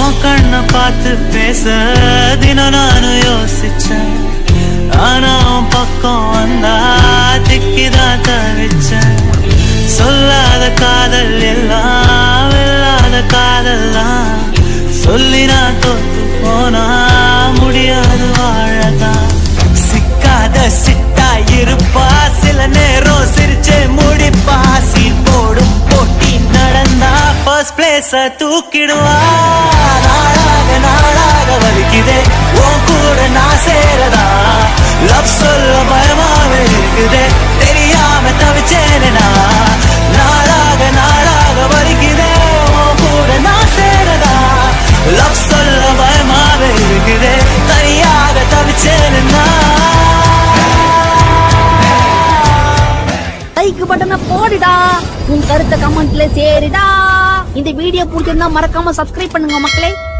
உன் கண்ணை பார்த்து பேச தினம் நானும் யோசிச்சேன் ஆனா உன் பக்கம் வந்தா திக்கிதான் தவிச்சேன் சொல்லாத காதல் எல்லாம் வெல்லாத காதல்லாம் சொல்லி நான் தோத்து போனா முடியாது வாழதான் சிக்காத சிட்டா இருப்பா சில நேரம் சிரிச்சே முடிப்பா சீன் போடும் போட்டி நடந்தா ஃபர்ஸ்ட் பிளேஸ தூக்கிடுவா நாளாக நாளாக வலிக்குதே உன் கூட நான் சேரதா லவ் சொல்ல பயமாவே இருக்குதே தெரியாம தவிச்சேனே நான் நாளாக நாளாக வலிக்குதே உன் கூட நான் சேரதா லவ் சொல்ல பயமாவே இருக்குதே தனியாக தவிச்சேனே நான் லைக் பட்டனை போடுடா உன் கருத்தை கமெண்ட்ல சேருடா இந்த வீடியோ பிடிச்சிருந்தா மறக்காம சப்ஸ்கிரைப் பண்ணுங்க மக்களே